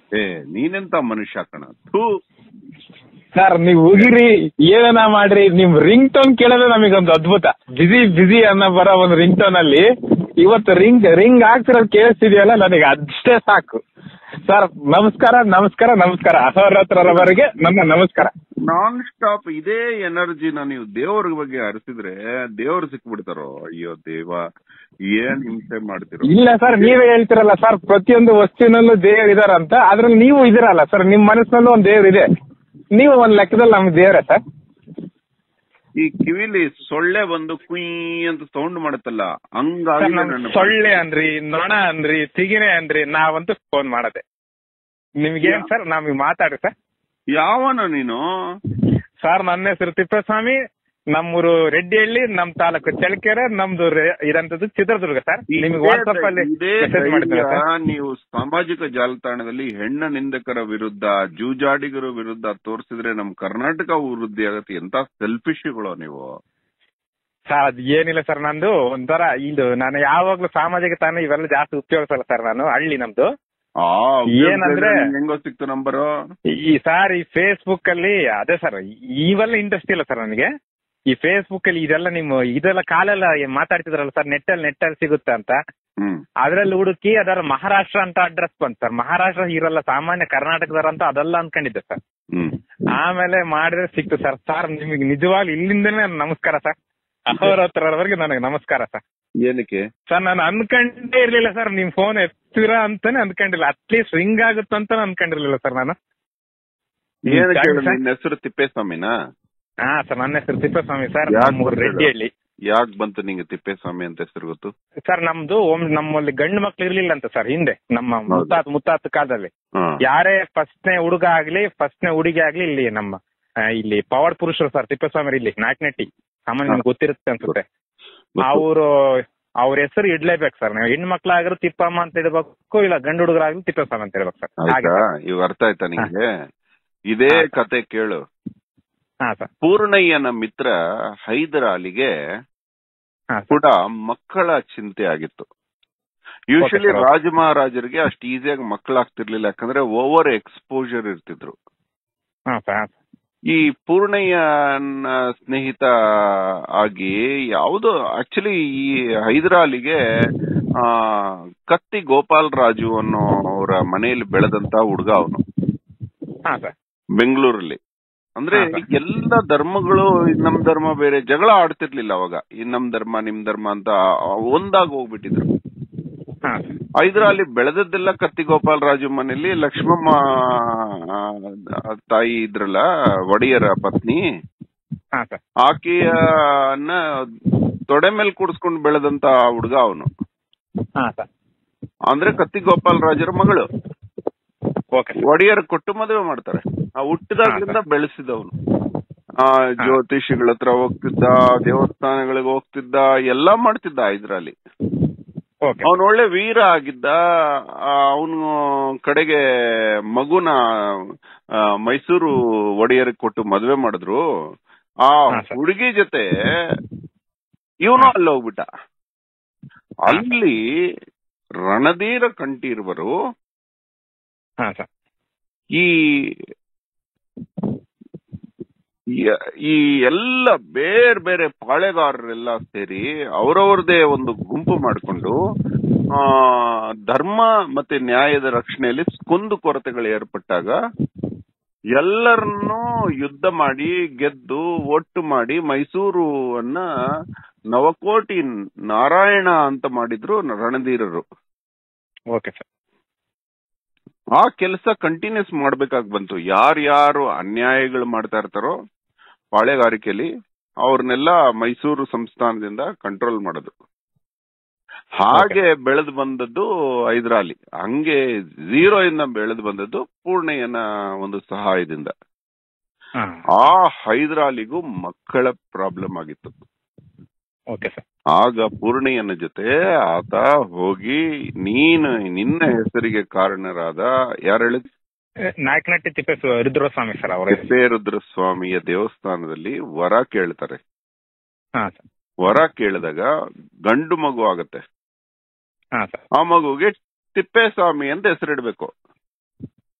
ಏ ನೀನೆಂತ ಮನುಷ್ಯ ಕಣ ಥೂ ಸರ್ ನೀವು ಹೋಗಿರಿ ಏನನ ಮಾಡ್ರಿ ನಿಮ್ ರಿಂಗ್ ಟೋನ್ ಕೇಳೋದೇ ನಮಗೊಂದು ಅದ್ಭುತ ಬಿಸಿ ಬಿಸಿ ಅನ್ನೋ ಬರೋ ಒಂದು ರಿಂಗ್ ಟೋನ್ ಅಲ್ಲಿ ಇವತ್ತು ರಿಂಗ್ ರಿಂಗ್ ಆಗ್ತಿರೋದು ಕೇಳಿಸ್ತಿದೆಯಲ್ಲ ನನಗೆ ಅಷ್ಟೇ ಸಾಕು ಸರ್ ನಮಸ್ಕಾರ ನಮಸ್ಕಾರ ನಮಸ್ಕಾರ ಅಹೋರಾತ್ರರವರೆಗೆ ನನ್ನ ನಮಸ್ಕಾರ ನಾನ್ ಸ್ಟಾಪ್ ಇದೇ ಎನರ್ಜಿನ ನೀವು ದೇವ್ರ ಬಗ್ಗೆ ಹರಿಸಿದ್ರೆ ದೇವ್ರು ಸಿಕ್ಬಿಡ್ತಾರೋ ಅಯ್ಯೋ ದೇವ ಏನ್ ಹಿಂಸೆ ಮಾಡ್ತಿರೋ ಇಲ್ಲ ಸರ್ ನೀವೇ ಹೇಳ್ತಿರಲ್ಲ ಸರ್ ಪ್ರತಿಯೊಂದು ವಸ್ತುವಿನಲ್ಲೂ ದೇವ್ರು ಇದಾರಂತ ಅದ್ರಲ್ಲಿ ನೀವು ಇದಿರಲ್ಲ ಸರ್ ನಿಮ್ ಮನಸ್ಸಿನಲ್ಲೂ ಒಂದು ದೇವ್ರು ಇದೆ ನೀವು ಒಂದ್ ಲೆಕ್ಕದಲ್ಲಿ ನಮ್ಗೆ ದೇವ್ರೆ ಸರ್ ಈ ಕಿವಿಲಿ ಸೊಳ್ಳೆ ಬಂದು ಕುಯ್ ಅಂತ ಸೌಂಡ್ ಮಾಡುತ್ತಲ್ಲ ಹಂಗಾಗಿ ಸರ್ ನಮ್ ನನ್ನ ಸೊಳ್ಳೆ ಅಂದ್ರಿ ನೊಣ ಅಂದ್ರಿ ತಿಗಿನೆ ಅಂದ್ರಿ ನಾವಂತೂ ಫೋನ್ ಮಾಡದೆ ನಿಮ್ಗೇನ್ ಸರ್ ನಮಗೆ ಮಾತಾಡ್ರಿ ಸರ್ ಯಾವನ ನೀನು ಸರ್ ನನ್ನ ಹೆಸರು ತಿಪ್ಪಸ್ವಾಮಿ ನಮ್ಮೂರು ರೆಡ್ಡಿಹಳ್ಳಿ ನಮ್ ತಾಲೂಕು ಚಳ್ಳಕೆರೆ ನಮ್ದು ರೆ- ಇದಂತದ್ದು ಚಿತ್ರದುರ್ಗ ಸರ್ ನಿಮ್ಗೆ ವಾಟ್ಸಪ್ ಅಲ್ಲಿ ಇದೇ ಮೆಸೇಜ್ ಮಾಡ್ತೀನಿ ಧೈರ್ಯ ಸರ್ ನೀವು ಸಾಮಾಜಿಕ ಜಾಲತಾಣದಲ್ಲಿ ಹೆಣ್ಣ ನಿಂದಕರ ವಿರುದ್ಧ ಜೂಜಾಡಿಗರ ವಿರುದ್ಧ ತೋರಿಸಿದ್ರೆ ನಮ್ ಕರ್ನಾಟಕ ವೃದ್ಧಿ ಆಗತ್ತೆ ಎಂತ ಸೆಲ್ಫಿಶ್ಗಳು ನೀವು ಸರ್ ಅದ್ ಏನಿಲ್ಲ ಸರ್ ನಂದು ಒಂಥರ ಇದು ನಾನು ಯಾವಾಗ್ಲೂ ಸಾಮಾಜಿಕ ತಾಣ ಇವೆಲ್ಲ ಜಾಸ್ತಿ ಉಪಯೋಗಿಸಲ್ಲ ಸರ್ ನಾನು ಹಳ್ಳಿ ನಮ್ದು ಆ ಏನಂದ್ರೆ- ನಿಂಗ್ ಹೆಂಗೋ ಸಿಕ್ತು ನಂಬರು ಈ ಸಾರ್ ಈ ಫೇಸ್ಬುಕ್ ಅಲ್ಲಿ ಅದೇ ಸರ್ ಇವೆಲ್ಲ ಇಂಟ್ರೆಸ್ಟ್ ಇಲ್ಲ ಸರ್ ನನಗೆ ಈ ಫೇಸ್ಬುಕ್ ಅಲ್ಲಿ ಇದೆಲ್ಲ ನಿಮ್ಮ ಇದೆಲ್ಲ ಕಾಲೆಲ್ಲ ಏನ್ ಮಾತಾಡ್ತಿದ್ರಲ್ಲ ಸರ್ ನೆಟ್ ಅಲ್ಲಿ ನೆಟ್ ಅಲ್ಲಿ ಸಿಗುತ್ತೆ ಅಂತ ಹ್ಮ್ ಅದ್ರಲ್ಲಿ ಹುಡುಕಿ ಅದರ ಮಹಾರಾಷ್ಟ್ರ ಅಂತ ಅಡ್ರೆಸ್ ಬಂತು ಸರ್ ಮಹಾರಾಷ್ಟ್ರ ಇರಲ್ಲ ಸಾಮಾನ್ಯ ಕರ್ನಾಟಕದವ್ರ ಅಂತ ಅದೆಲ್ಲ ಅನ್ಕೊಂಡಿದ್ದೆ ಸರ್ ಹ್ಮ್ ಆಮೇಲೆ ಮಾಡಿದ್ರೆ ಸಿಕ್ತು ಸರ್ ಸರ್ ನಿಮಗೆ ನಿಜವಾಗ್ಲೂ ಇಲ್ಲಿಂದನೇ ನಮಸ್ಕಾರ ಸರ್ ಅಹೋರಾತ್ರವರೆಗೆ ನನಗೆ ನಮಸ್ಕಾರ ಸರ್ ಏನಕ್ಕೆ ಸರ್ ನಾನು ಅನ್ಕೊಂಡೇ ಇರ್ಲಿಲ್ಲ ಸರ್ ನಿಮ್ ಫೋನ್ ಎತ್ತೀರಾ ಅಂತಾನೆ ಅನ್ಕೊಂಡಿಲ್ಲ ಅಟ್ಲೀಸ್ಟ್ ರಿಂಗ್ ಆಗುತ್ತಂತ ಅನ್ಕೊಂಡಿರ್ಲಿಲ್ಲ ಸರ್ ನಾನು ಹ್ಮ್, ಏನ್ thanks ಕೇಳು sir. ನಿನ್ನ ಹೆಸರು ತಿಪ್ಪೇಸ್ವಾಮಿನಾ ಹಾ ಸರ್ ನನ್ನ ಹೆಸರು ತಿಪ್ಪಸ್ವಾಮಿ ಸರ್ ಯಾಕ್ ನಮ್ಮೂರು ಗೊತ್ತಿಲ್ಲ? ರೆಡ್ಡಿಹಳ್ಳಿ ಯಾಕ್ ಬಂತು ನಿಂಗೆ ತಿಪ್ಪೇಸ್ವಾಮಿ ಅಂತ ಹೆಸರು ಗೊತ್ತು ಸರ್ ನಮ್ದು ಒಮ್ ನಮ್ಮಲ್ಲಿ ಗಂಡು ಮಕ್ಳು ಇರ್ಲಿಲ್ಲ ಅಂತ ಸರ್ ಹಿಂದೆ ನಮ್ಮ ಮುತ್ತಾತ್ ಮುತ್ತಾತ್ ಕಾಲದಲ್ಲಿ ಹಾ ಯಾರೇ ಫಸ್ಟ್ನೇ ಹುಡುಗ ಆಗ್ಲಿ ಫಸ್ಟ್ನೇ ಹುಡುಗಿ ಆಗ್ಲಿ ಇಲ್ಲಿ ನಮ್ಮ ಆ, ಇಲ್ಲಿ ಪವಾಡ್ ಪುರುಷರು ಸರ್ ತಿಪ್ಪಸ್ವಾಮಿ ಇಲ್ಲಿ ನಾಲ್ಕನೆಟ್ಟಿ ಸಾಮಾನ್ಯ ನಿಮ್ಗೆ ಗೊತ್ತಿರುತ್ತೆ ಅನ್ಸುತ್ತೆ ಗೊತ್ತು. ಅವರು ಅವ್ರ ಹೆಸರು ಇಡ್ಲೇಬೇಕು ಸರ್ ನೀವು ಹೆಣ್ಣು ಮಕ್ಳಾಗಿರೋ ತಿಪ್ಪಮ್ಮ ಅಂತ ಇಡ್ಬೇಕು ಇಲ್ಲ ಗಂಡು ಹುಡುಗರಾಗ್ಲಿ ತಿಪ್ಪಸ್ವಾಮಿ ಅಂತ ಇಡ್ಬೇಕು ಸರ್ ಹಾಗೆ ಆಯ್ತಾ ಇವ್ ಅರ್ಥ ಆಯ್ತಾ ನಿಂಗೆ ಇದೇ ಹಾ. ಕತೆ ಕೇಳು ಹಾ ಸರ್ ಪೂರ್ಣಯ್ಯನ ಮಿತ್ರ ಹೈದರ್ ಅಲಿಗೆ ಹಾ ಸರ್ ಕೂಡ ಮಕ್ಕಳ ಚಿಂತೆ ಆಗಿತ್ತು ಯೂಶಲಿ Okay, sir. ರಾಜ ಮಹಾರಾಜರಿಗೆ ಅಷ್ಟು ಈಸಿಯಾಗಿ ಮಕ್ಕಳಾಗ್ತಿರ್ಲಿಲ್ಲ ಯಾಕಂದ್ರೆ ಓವರ್ ಎಕ್ಸ್ಪೋಜರ್ ಇರ್ತಿದ್ರು ಹಾ ಸರ್ ಹಾ ಸರ್. ಈ ಪೂರ್ಣಯ್ಯನ ಸ್ನೇಹಿತ ಆಗಿ ಯಾವ್ದೋ ಆಕ್ಚುಲಿ ಈ ಹೈದರಾಲಿಗೆ ಆ ಕತ್ತಿ ಗೋಪಾಲ್ ರಾಜು ಅನ್ನೋರ ಮನೆಯಲ್ಲಿ ಬೆಳೆದಂತ ಹುಡುಗ ಅವನು ಹಾ ಸರ್ ಬೆಂಗಳೂರಲ್ಲಿ ಅಂದ್ರೆ ಹಾ, ಸರ್. ಎಲ್ಲ ಧರ್ಮಗಳು ಇದ್ ನಮ್ ಧರ್ಮ ಬೇರೆ ಜಗಳ ಆಡ್ತಿರ್ಲಿಲ್ಲ ಅವಾಗ ಈ ನಮ್ ಧರ್ಮ ನಿಮ್ ಧರ್ಮ ಅಂತ ಒಂದಾಗಿ ಹೋಗ್ಬಿಟ್ಟಿದ್ರು ಹಾ ಸರ್ ಹೈದರಾಲಿ ಬೆಳೆದದ್ದೆಲ್ಲ ಕತ್ತಿ ಗೋಪಾಲ್ ರಾಜು ಮನೆಯಲ್ಲಿ ಲಕ್ಷ್ಮಮ್ಮ ಆ, ತಾಯಿ ಇದ್ರಲ್ಲ ಒಡೆಯರ ಪತ್ನಿ ಹಾ ಸರ್ ಆಕೆಯನ್ನ ತೊಡೆ ಮೇಲೆ ಕೂಡಿಸ್ಕೊಂಡು ಬೆಳೆದಂತ ಹುಡುಗ ಅವನು ಹಾ ಸರ್ ಅಂದ್ರೆ ಕತ್ತಿ ಗೋಪಾಲ್ ರಾಜರ ಮಗಳು ಓಕೆ ಸರ್ ಒಡೆಯರ್ ಕೊಟ್ಟು ಮದುವೆ ಮಾಡ್ತಾರೆ ಆ ಹುಟ್ಟಿದಾಗ್ಲಿಂದ ಬೆಳೆಸಿದವನು ಆ ಜ್ಯೋತಿಷಿಗಳ ಹತ್ರ ಹೋಗ್ತಿದ್ದ ದೇವಸ್ಥಾನಗಳಿಗೆ ಹೋಗ್ತಿದ್ದ ಎಲ್ಲಾ ಮಾಡ್ತಿದ್ದ ಇದ್ರಲ್ಲಿ ಓಕೆ ಅವನು ಒಳ್ಳೆ ವೀರ ಆಗಿದ್ದ ಅವನು ಕಡೆಗೆ ಮಗುನ ಆ, ಮೈಸೂರು ಒಡೆಯರಿಗೆ ಕೊಟ್ಟು ಮದುವೆ ಮಾಡಿದ್ರು ಆ ಹಾ, ಸರ್. ಹುಡುಗಿ ಜೊತೆ ಇವನು ಅಲ್ಲಿ ಹೋಗ್ಬಿಟ್ಟ ಅಲ್ಲಿ ರಣಧೀರ ಕಂಠೀರ್ವರು ಹಾ ಸರ್ ಈ ಯ- ಈ ಎಲ್ಲ ಬೇರೆ ಬೇರೆ ಪಾಳೆಗಾರರೆಲ್ಲ ಸೇರಿ ಅವರವ್ರದೇ ಒಂದು ಗುಂಪು ಮಾಡಿಕೊಂಡು ಆ ಧರ್ಮ ಮತ್ತೆ ನ್ಯಾಯದ ರಕ್ಷಣೆಯಲ್ಲಿ ಕುಂದು ಕೊರತೆಗಳು ಏರ್ಪಟ್ಟಾಗ ಎಲ್ಲರನ್ನೂ ಯುದ್ಧ ಮಾಡಿ ಗೆದ್ದು ಒಟ್ಟು ಮಾಡಿ ಮೈಸೂರು ಅನ್ನ ನವಕೋಟಿ ನಾರಾಯಣ ಅಂತ ಮಾಡಿದ್ರು ರಣಧೀರರು ಓಕೆ ಸರ್ ಆ ಕೆಲಸ ಕಂಟಿನ್ಯೂಸ್ ಮಾಡ್ಬೇಕಾಗಿ ಬಂತು ಯಾರ್ಯಾರು ಅನ್ಯಾಯಗಳು ಮಾಡ್ತಾ ಇರ್ತಾರೋ ಪಾಳೆಗಾರಿಕೆಯಲ್ಲಿ ಅವ್ರನ್ನೆಲ್ಲ ಮೈಸೂರು ಸಂಸ್ಥಾನದಿಂದ ಕಂಟ್ರೋಲ್ ಮಾಡೋದು ಹಾಗೆ ಬೆಳೆದು ಬಂದದ್ದು ಹೈದರಾಲಿ ಹಂಗೆ ಝೀರೋ ಇಂದ ಬೆಳೆದು ಬಂದದ್ದು ಪೂರ್ಣಯ್ಯನ ಒಂದು ಸಹಾಯದಿಂದ ಹಾ ಆ ಹೈದರಾಲಿಗೂ ಮಕ್ಕಳ ಪ್ರಾಬ್ಲಮ್ ಆಗಿತ್ತು ಓಕೆ ಸರ್ ಆಗ ಪೂರ್ಣಯ್ಯನ ಜೊತೆ ಆತ ಹೋಗಿ ನೀನು ನಿನ್ನ ಹೆಸರಿಗೆ ಕಾರಣರಾದ ಯಾರು ಹೇಳಿದ್ ನಾಯಕನಟ್ಟಿ ತಿಪ್ಪೇಸ್ ರುದ್ರಸ್ವಾಮಿ ಸರ್ ಅವರ ಕೆಪ್ಪೇರುದ್ರ ಸ್ವಾಮಿಯ ದೇವಸ್ಥಾನದಲ್ಲಿ ವರ ಕೇಳ್ತಾರೆ ಹಾ ಸರ್ ವರ ಕೇಳಿದಾಗ ಗಂಡು ಮಗು ಆಗತ್ತೆ ಹಾ ಸರ್ ಆ ಮಗುಗೆ ತಿಪ್ಪೇಸ್ವಾಮಿ ಅಂತ ಹೆಸರಿಡ್ಬೇಕು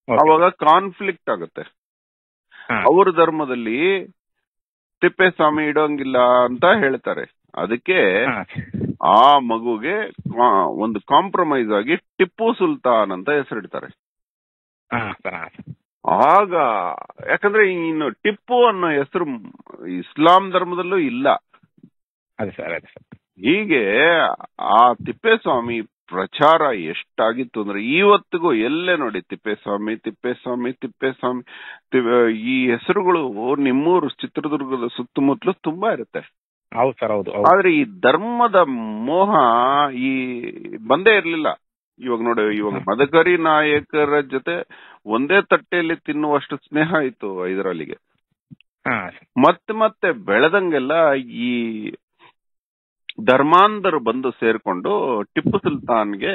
Okay. ಅವಾಗ ಕಾನ್ಫ್ಲಿಕ್ಟ್ ಆಗುತ್ತೆ ಹಾ. ಅವ್ರ ಧರ್ಮದಲ್ಲಿ ತಿಪ್ಪೇಸ್ವಾಮಿ ಇಡೋಂಗಿಲ್ಲ ಅಂತ ಹೇಳ್ತಾರೆ ಅದಕ್ಕೆ ಹಾ. ಆ ಮಗುಗೆ ಕಾ- ಒಂದು ಕಾಂಪ್ರಮೈಸ್ ಆಗಿ ಟಿಪ್ಪು ಸುಲ್ತಾನ್ ಅಂತ ಹೆಸರಿಡ್ತಾರೆ ಹಾ, ಸರ್, ಹಾ, ಸರ್. ಆಗ ಯಾಕಂದ್ರೆ ಇನ್ನು ಟಿಪ್ಪು ಅನ್ನೋ ಹೆಸರು ಇಸ್ಲಾಂ ಧರ್ಮದಲ್ಲೂ ಇಲ್ಲ ಅದೇ ಸರ್ ಅದೇ ಸರ್ ಹೀಗೆ ಆ ತಿಪ್ಪೇಸ್ವಾಮಿ ಪ್ರಚಾರ ಎಷ್ಟಾಗಿತ್ತು ಅಂದ್ರೆ ಇವತ್ತಿಗೂ ಎಲ್ಲೇ ನೋಡಿ ತಿಪ್ಪೇಸ್ವಾಮಿ ತಿಪ್ಪೇಸ್ವಾಮಿ ತಿಪ್ಪೇಸ್ವಾಮಿ ತಿ- ಈ ಹೆಸರುಗಳು ನಿಮ್ಮೂರು ಚಿತ್ರದುರ್ಗದ ಸುತ್ತಮುತ್ತಲು ತುಂಬಾ ಇರುತ್ತೆ ಹೌದು ಸರ್ ಹೌದು ಹೌದು ಆದ್ರೆ ಈ ಧರ್ಮದ ಮೋಹ ಈ ಬಂದೇ ಇರ್ಲಿಲ್ಲ ಇವಾಗ ನೋಡಿ ಇವಾಗ ಮದಕರಿ ನಾಯಕರ ಜೊತೆ ಒಂದೇ ತಟ್ಟೆಯಲ್ಲಿ ತಿನ್ನುವಷ್ಟು ಸ್ನೇಹ ಇತ್ತು ಹೈದರಾಲಿಗೆ ಹಾ ಮತ್ತೆ ಮತ್ತೆ ಬೆಳೆದಂಗೆಲ್ಲ ಈ ಧರ್ಮಾಂಧರು ಬಂದು ಸೇರ್ಕೊಂಡು ಟಿಪ್ಪು ಸುಲ್ತಾನ್ಗೆ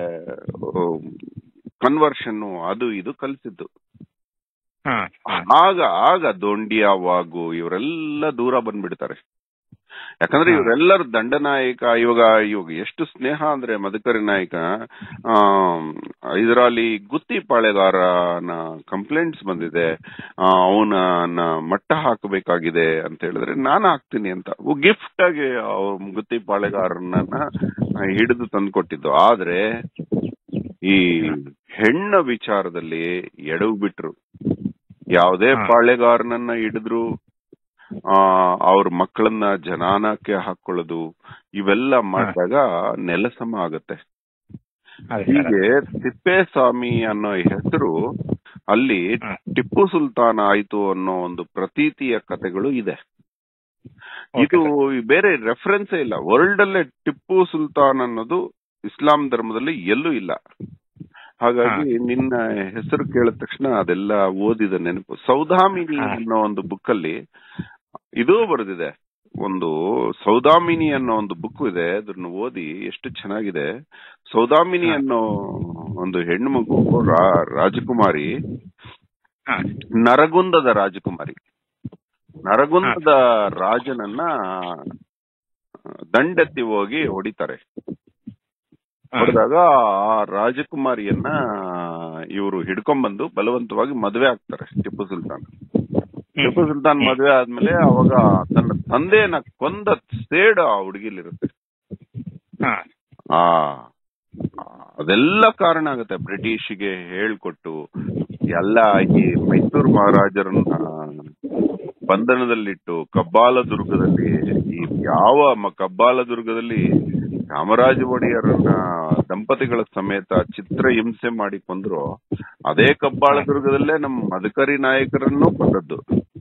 ಕನ್ವರ್ಷನ್ ಅದು ಇದು ಕಲಿಸಿದ್ದು ಹಾ ಹಾ. ಆಗ ಆಗ ದೊಂಡಿಯ ವಾಗು ಇವರೆಲ್ಲ ದೂರ ಬಂದ್ಬಿಡ್ತಾರೆ ಯಾಕಂದ್ರೆ ಹಾ. ಇವರೆಲ್ಲರ ದಂಡನಾಯಕ ಇವಾಗ ಇವಾಗ ಎಷ್ಟು ಸ್ನೇಹ ಅಂದ್ರೆ ಮದಕರಿ ನಾಯಕ ಆ ಇದರಲ್ಲಿ ಗುತ್ತಿ ಪಾಳೆಗಾರನ ಕಂಪ್ಲೇಂಟ್ಸ್ ಬಂದಿದೆ ಅವನ ಮಟ್ಟ ಹಾಕಬೇಕಾಗಿದೆ ಅಂತ ಹೇಳಿದ್ರೆ ನಾನು ಹಾಕ್ತೀನಿ ಅಂತ ಗಿಫ್ಟ್ ಆಗಿ ಅವ್ರ ಗುತ್ತಿ ಪಾಳೆಗಾರನ ಹಿಡಿದು ತಂದ್ಕೊಟ್ಟಿದ್ದು ಆದ್ರೆ ಈ ಹೆಣ್ಣ ವಿಚಾರದಲ್ಲಿ ಎಡವು ಬಿಟ್ರು ಯಾವುದೇ ಹಾ. ಪಾಳೆಗಾರನನ್ನ ಹಿಡಿದ್ರು ಆ ಅವ್ರ ಮಕ್ಕಳನ್ನ ಜನಾನಕ್ಕೆ ಹಾಕೊಳ್ಳೋದು ಇವೆಲ್ಲ ಮಾಡಿದಾಗ ನೆಲಸಮ ಆಗುತ್ತೆ ಅದೇ ಸರ್ ಹೀಗೆ ತಿಪ್ಪೇಸ್ವಾಮಿ ಅನ್ನೋ ಹೆಸರು ಅಲ್ಲಿ ಹಾ. ಟಿಪ್ಪು ಸುಲ್ತಾನ್ ಆಯ್ತು ಅನ್ನೋ ಒಂದು ಪ್ರತೀತಿಯ ಕಥೆಗಳು ಇದೆ Okay, ಇದು ಬೇರೆ ರೆಫರೆನ್ಸ್ ಇಲ್ಲ ವರ್ಲ್ಡ್ ಅಲ್ಲೇ ಟಿಪ್ಪು ಸುಲ್ತಾನ್ ಅನ್ನೋದು ಇಸ್ಲಾಂ ಧರ್ಮದಲ್ಲಿ ಎಲ್ಲೂ ಇಲ್ಲ ಹಾಗಾಗಿ ನಿನ್ನ ಹೆಸರು ಕೇಳಿದ ತಕ್ಷಣ ಅದೆಲ್ಲ ಓದಿದ ನೆನಪು ಸೌದಾಮಿನಿ ಹಾ. ಅನ್ನೋ ಒಂದು ಬುಕ್ ಅಲ್ಲಿ ಇದು ಬರೆದಿದೆ ಒಂದು ಸೌದಾಮಿನಿ ಅನ್ನೋ ಒಂದು ಬುಕ್ ಇದೆ ಅದನ್ನ ಓದಿ ಎಷ್ಟು ಚೆನ್ನಾಗಿದೆ ಸೌದಾಮಿನಿ ಹಾ. ಅನ್ನೋ ಒಂದು ಹೆಣ್ಣು ಮಗು ರಾ- ರಾಜಕುಮಾರಿ ಹಾ ನರಗುಂದದ ರಾಜಕುಮಾರಿ ನರಗುಂದದ ರಾಜನನ್ನ ದಂಡೆತ್ತಿ ಹೋಗಿ ಹೊಡಿತಾರೆ ಹಾ. ಹೊಡೆದಾಗ ಆ ರಾಜಕುಮಾರಿಯನ್ನ ಇವರು ಹಿಡ್ಕೊಂಡ್ಬಂದು ಬಲವಂತವಾಗಿ ಮದುವೆ ಆಗ್ತಾರೆ ಟಿಪ್ಪು ಸುಲ್ತಾನ್ ಟಿಪ್ಪು ಸುಲ್ತಾನ್ ಮದುವೆ ಆದ್ಮೇಲೆ ಅವಾಗ ತನ್ನ ತಂದೆಯನ್ನ ಕೊಂದ ಸೇಡು ಆ ಹುಡುಗಿಲಿರುತ್ತೆ ಹಾ ಆ ಆ, ಅದೆಲ್ಲ ಕಾರಣ ಆಗುತ್ತೆ ಬ್ರಿಟಿಷ್ಗೆ ಹೇಳ್ಕೊಟ್ಟು ಎಲ್ಲ ಈ ಮೈಸೂರು ಮಹಾರಾಜರನ್ನ ಬಂಧನದಲ್ಲಿಟ್ಟು ಕಬ್ಬಾಲ ದುರ್ಗದಲ್ಲಿ ಈ ಯಾವ ಮ- ಕಬ್ಬಾಲ ದುರ್ಗದಲ್ಲಿ ಚಾಮರಾಜ ಒಡೆಯರನ್ನ ದಂಪತಿಗಳ ಸಮೇತ ಚಿತ್ರ ಹಿಂಸೆ ಮಾಡಿ ಕೊಂದ್ರು ಅದೇ ಕಬ್ಬಾಳ ದುರ್ಗದಲ್ಲೇ ನಮ್ಮ ಮದಕರಿ ನಾಯಕರನ್ನು ಕೊಂದದ್ದು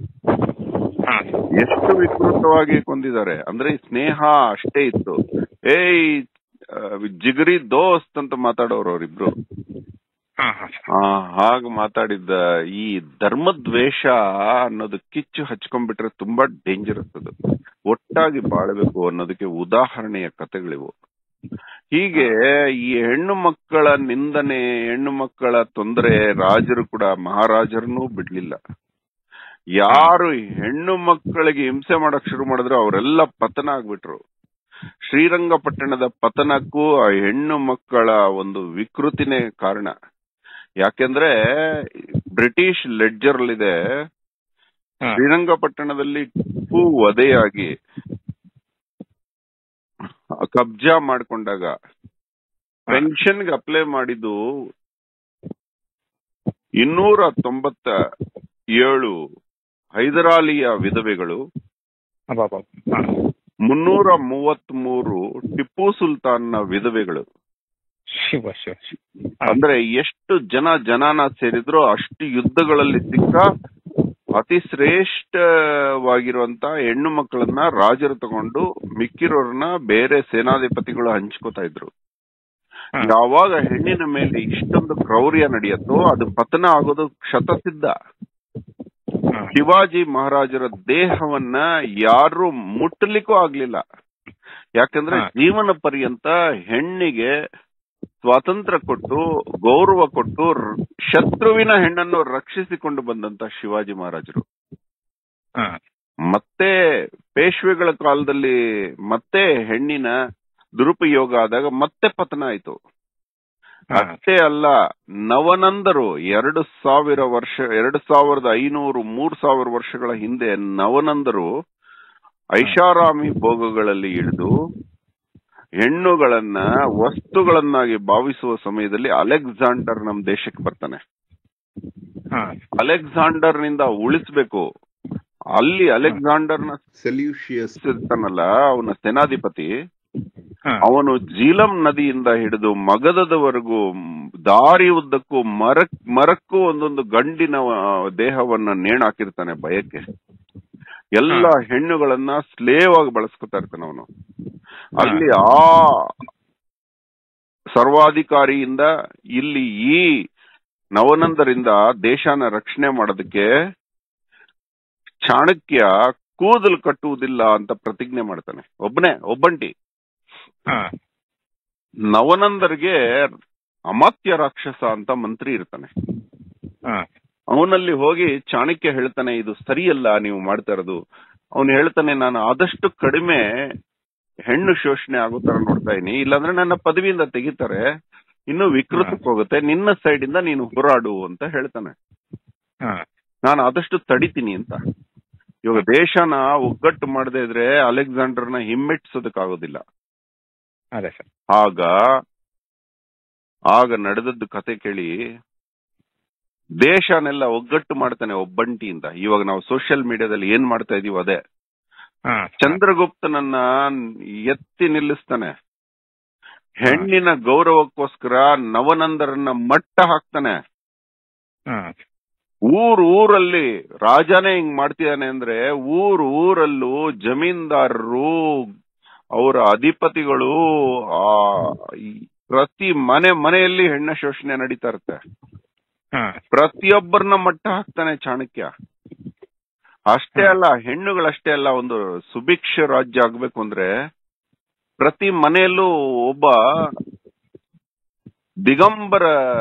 ಹಾ ಎಷ್ಟು ವಿಕೃತವಾಗಿ ಕೊಂದಿದ್ದಾರೆ ಅಂದ್ರೆ ಈ ಸ್ನೇಹ ಅಷ್ಟೇ ಇತ್ತು ಏಯ್ ಆ, ಜಿಗರಿ ದೋಸ್ತ್ ಅಂತ ಮಾತಾಡೋರು ಅವರಿಬ್ರು ಹಾ ಹಾ ಆ, ಹಾಗ್ ಮಾತಾಡಿದ್ದ ಈ ಧರ್ಮದ್ವೇಷ ಅನ್ನೋದು ಕಿಚ್ಚು ಹಚ್ಕೊಂಡ್ಬಿಟ್ರೆ ತುಂಬಾ ಡೇಂಜರಸ್ ಅದು ಒಟ್ಟಾಗಿ ಬಾಳಬೇಕು ಅನ್ನೋದಕ್ಕೆ ಉದಾಹರಣೆಯ ಕಥೆಗಳಿವು ಹೀಗೆ ಈ ಹೆಣ್ಣು ಮಕ್ಕಳ ನಿಂದನೆ ಹೆಣ್ಣು ಮಕ್ಕಳ ತೊಂದರೆ ರಾಜರು ಕೂಡ ಮಹಾರಾಜರನ್ನೂ ಬಿಡ್ಲಿಲ್ಲ ಯಾರು ಹೆಣ್ಣು ಮಕ್ಕಳಿಗೆ ಹಿಂಸೆ ಮಾಡಕ್ ಶುರು ಮಾಡಿದ್ರು ಅವರೆಲ್ಲ ಪತನ ಆಗ್ಬಿಟ್ರು ಶ್ರೀರಂಗಪಟ್ಟಣದ ಪತನಕ್ಕೂ ಆ ಹೆಣ್ಣು ಮಕ್ಕಳ ಒಂದು ವಿಕೃತಿನೇ ಕಾರಣ ಯಾಕೆಂದ್ರೆ ಬ್ರಿಟಿಷ್ ಲೆಡ್ಜರ್ ಇದೆ ಹಾ. ಶ್ರೀರಂಗಪಟ್ಟಣದಲ್ಲಿ ಟಿಪ್ಪು ವಧೆಯಾಗಿ ಕಬ್ಜಾ ಮಾಡ್ಕೊಂಡಾಗ ಪೆನ್ಷನ್ಗೆ ಅಪ್ಲೈ ಮಾಡಿದ್ದು ಇನ್ನೂರ ತೊಂಬತ್ತ ಏಳು ಹೈದರಾಲಿಯ ವಿಧವೆಗಳು ಅಬ್ಬಬ್ಬ. ಹಾ. ಮುನ್ನೂರ ಮೂವತ್ತ್ ಮೂರು ಟಿಪ್ಪು ಸುಲ್ತಾನ್ನ ವಿಧವೆಗಳು ಶಿವ ಶಿವ ಶಿವ. ಹಾ. ಅಂದ್ರೆ ಎಷ್ಟು ಜನ ಜನಾನ ಸೇರಿದ್ರೋ ಅಷ್ಟು ಯುದ್ಧಗಳಲ್ಲಿ ಸಿಕ್ಕ ಅತಿ ಶ್ರೇಷ್ಠವಾಗಿರುವಂತ ಹೆಣ್ಣು ಮಕ್ಕಳನ್ನ ರಾಜರು ತಗೊಂಡು ಮಿಕ್ಕಿರೋರ್ನ ಬೇರೆ ಸೇನಾಧಿಪತಿಗಳು ಹಂಚ್ಕೋತಾ ಇದ್ರು ಹಾ. ಯಾವಾಗ ಹೆಣ್ಣಿನ ಮೇಲೆ ಇಷ್ಟೊಂದು ಕ್ರೌರ್ಯ ನಡೆಯುತ್ತೋ ಅದು ಪತನ ಆಗೋದು ಶತಸಿದ್ಧ ಹಾ. ಶಿವಾಜಿ ಮಹಾರಾಜರ ದೇಹವನ್ನ ಯಾರು ಮುಟ್ಟಲಿಕ್ಕೂ ಆಗ್ಲಿಲ್ಲ ಯಾಕಂದ್ರೆ ಹಾ. ಜೀವನ ಪರ್ಯಂತ ಹೆಣ್ಣಿಗೆ ಸ್ವಾತಂತ್ರ್ಯ ಕೊಟ್ಟು ಗೌರವ ಕೊಟ್ಟು ರ್- ಶತ್ರುವಿನ ಹೆಣ್ಣನ್ನು ರಕ್ಷಿಸಿಕೊಂಡು ಬಂದಂತ ಶಿವಾಜಿ ಮಹಾರಾಜರು ಹಾ. ಮತ್ತೆ ಪೇಶ್ವೆಗಳ ಕಾಲದಲ್ಲಿ ಮತ್ತೆ ಹೆಣ್ಣಿನ ದುರುಪಯೋಗ ಆದಾಗ ಮತ್ತೆ ಪತನ ಆಯ್ತು ಹಾ. ಅಷ್ಟೇ ಅಲ್ಲ ನವನಂದರು ಎರಡು ಸಾವಿರ ವರ್ಷ ಎರಡು ಸಾವಿರದ ಐನೂರು ಮೂರ್ ಸಾವಿರ ವರ್ಷಗಳ ಹಿಂದೆ ನವನಂದರು ಐಷಾರಾಮಿ ಭೋಗಗಳಲ್ಲಿ ಇಳಿದು ಹೆಣ್ಣುಗಳನ್ನ ವಸ್ತುಗಳನ್ನಾಗಿ ಭಾವಿಸುವ ಸಮಯದಲ್ಲಿ ಅಲೆಕ್ಸಾಂಡರ್ ನಮ್ ದೇಶಕ್ಕೆ ಬರ್ತಾನೆ ಹಾ. ಅಲೆಕ್ಸಾಂಡರ್ ನಿಂದ ಉಳಿಸ್ಬೇಕು ಅಲ್ಲಿ ಅಲೆಕ್ಸಾಂಡರ್ನ ಸೆಲ್ಯೂಷಿಯಸ್ ಇರ್ತಾನಲ್ಲ ಅವನ ಸೇನಾಧಿಪತಿ ಹಾ. ಅವನು ಜೀಲಂ ನದಿಯಿಂದ ಹಿಡಿದು ಮಗದದವರೆಗೂ ಮ್, ದಾರಿ ಉದ್ದಕ್ಕೂ ಮರಕ್ ಮರಕ್ಕೂ ಒಂದೊಂದು ಗಂಡಿನ ಆ, ದೇಹವನ್ನ ನೇಣ್ ಹಾಕಿರ್ತಾನೆ ಭಯಕ್ಕೆ ಎಲ್ಲ ಹೆಣ್ಣುಗಳನ್ನ ಸ್ಲೇವ್ ಆಗಿ ಬಳಸ್ಕೊತಾ ಇರ್ತಾನೆ ಅವನು ಅಲ್ಲಿ ಆ ಸರ್ವಾಧಿಕಾರಿಯಿಂದ ಇಲ್ಲಿ ಈ ನವನಂದರಿಂದ ದೇಶನ ರಕ್ಷಣೆ ಮಾಡೋದಕ್ಕೆ ಚಾಣಕ್ಯ ಕೂದಲು ಕಟ್ಟುವುದಿಲ್ಲ ಅಂತ ಪ್ರತಿಜ್ಞೆ ಮಾಡ್ತಾನೆ ಒಬ್ಬನೇ ಒಬ್ಬಂಟಿ ಹಾ. ನವನಂದರಿಗೆ ಅಮಾತ್ಯ ರಾಕ್ಷಸ ಅಂತ ಮಂತ್ರಿ ಇರ್ತಾನೆ ಹಾ. ಅವನಲ್ಲಿ ಹೋಗಿ ಚಾಣಕ್ಯ ಹೇಳ್ತಾನೆ ಇದು ಸರಿಯಲ್ಲ ನೀವು ಮಾಡ್ತಾ ಇರೋದು ಅವನು ಹೇಳ್ತಾನೆ ನಾನು ಆದಷ್ಟು ಕಡಿಮೆ ಹೆಣ್ಣು ಶೋಷಣೆ ಆಗೋ ತರ ನೋಡ್ತಾ ಇದೀನಿ ಇಲ್ಲಾಂದ್ರೆ ನನ್ನ ಪದವಿಯಿಂದ ತೆಗಿತಾರೆ ಇನ್ನು ವಿಕೃತಕ್ಕೆ ಹೋಗುತ್ತೆ ನಿನ್ನ ಸೈಡ್ ಇಂದ ನೀನು ಹೋರಾಡು ಅಂತ ಹೇಳ್ತಾನೆ ಹಾ. ನಾನು ಆದಷ್ಟು ತಡಿತೀನಿ ಅಂತ ಇವಾಗ ದೇಶನ ಒಗ್ಗಟ್ಟು ಮಾಡದೇ ಇದ್ರೆ ಅಲೆಕ್ಸಾಂಡರ್ನ ಹಿಮ್ಮೆಟ್ಟಿಸೋದಕ್ಕಾಗೋದಿಲ್ಲ ಅದೇ ಸರ್ ಆಗ ಆಗ ನಡೆದದ್ದು ಕತೆ ಕೇಳಿ ದೇಶನೆಲ್ಲ ಒಗ್ಗಟ್ಟು ಮಾಡ್ತಾನೆ ಒಬ್ಬಂಟಿಯಿಂದ ಇವಾಗ ನಾವು ಸೋಷಿಯಲ್ ಮೀಡಿಯಾದಲ್ಲಿ ಏನ್ ಮಾಡ್ತಾ ಇದೀವಿ ಅದೇ ಹಾ. ಚಂದ್ರಗುಪ್ತನನ್ನ ಎತ್ತಿ ನಿಲ್ಲಿಸ್ತಾನೆ ಹೆಣ್ಣಿನ ಗೌರವಕ್ಕೋಸ್ಕರ ನವನಂದರನ್ನ ಮಟ್ಟ ಹಾಕ್ತಾನೆ ಹಾ. ಊರ್ ಊರಲ್ಲಿ ರಾಜನೇ ಹಿಂಗ್ ಮಾಡ್ತಿದ್ದಾನೆ ಅಂದ್ರೆ ಊರ್ ಊರಲ್ಲೂ ಜಮೀನ್ದಾರರು ಅವರ ಅಧಿಪತಿಗಳು ಆ ಈ ಪ್ರತಿ ಮನೆ ಮನೆಯಲ್ಲಿ ಹೆಣ್ಣ ಶೋಷಣೆ ನಡೀತಾ ಇರುತ್ತೆ ಹಾ. ಪ್ರತಿಯೊಬ್ಬರನ್ನ ಮಟ್ಟ ಹಾಕ್ತಾನೆ ಚಾಣಕ್ಯ ಅಷ್ಟೇ ಅಲ್ಲ ಹೆಣ್ಣುಗಳಷ್ಟೇ ಅಲ್ಲ ಒಂದು ಸುಭಿಕ್ಷ ರಾಜ್ಯ ಆಗ್ಬೇಕು ಅಂದ್ರೆ ಪ್ರತಿ ಮನೆಯಲ್ಲೂ ಒಬ್ಬ ದಿಗಂಬರ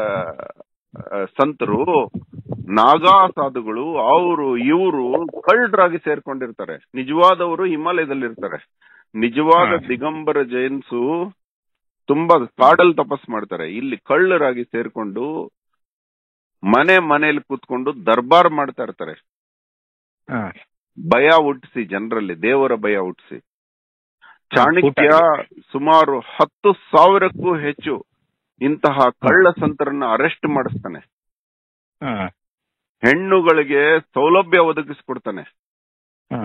ಆ, ಸಂತರು ನಾಗಾ ಸಾಧುಗಳು ಅವರು ಇವರು ಕಳ್ಳರಾಗಿ ಸೇರ್ಕೊಂಡಿರ್ತಾರೆ ನಿಜವಾದವರು ಹಿಮಾಲಯದಲ್ಲಿರ್ತಾರೆ ನಿಜವಾದ ಹಾ. ದಿಗಂಬರ ಜೈನ್ಸು ತುಂಬಾ ಕಾಡಲ್ ತಪಸ್ ಮಾಡ್ತಾರೆ ಇಲ್ಲಿ ಕಳ್ಳರಾಗಿ ಸೇರ್ಕೊಂಡು ಮನೆ ಮನೆಯಲ್ಲಿ ಕೂತ್ಕೊಂಡು ದರ್ಬಾರ್ ಮಾಡ್ತಾ ಇರ್ತಾರೆ ಹಾ. ಭಯ ಹುಟ್ಟಿಸಿ ಜನರಲ್ಲಿ ದೇವರ ಭಯ ಹುಟ್ಟಿಸಿ ಚಾಣಕ್ಯ ಸುಮಾರು ಹತ್ತು ಸಾವಿರಕ್ಕೂ ಹೆಚ್ಚು ಇಂತಹ ಕಳ್ಳ ಸಂತರನ್ನ ಅರೆಸ್ಟ್ ಮಾಡಿಸ್ತಾನೆ ಹಾ. ಹೆಣ್ಣುಗಳಿಗೆ ಸೌಲಭ್ಯ ಒದಗಿಸ್ಕೊಡ್ತಾನೆ ಹಾ.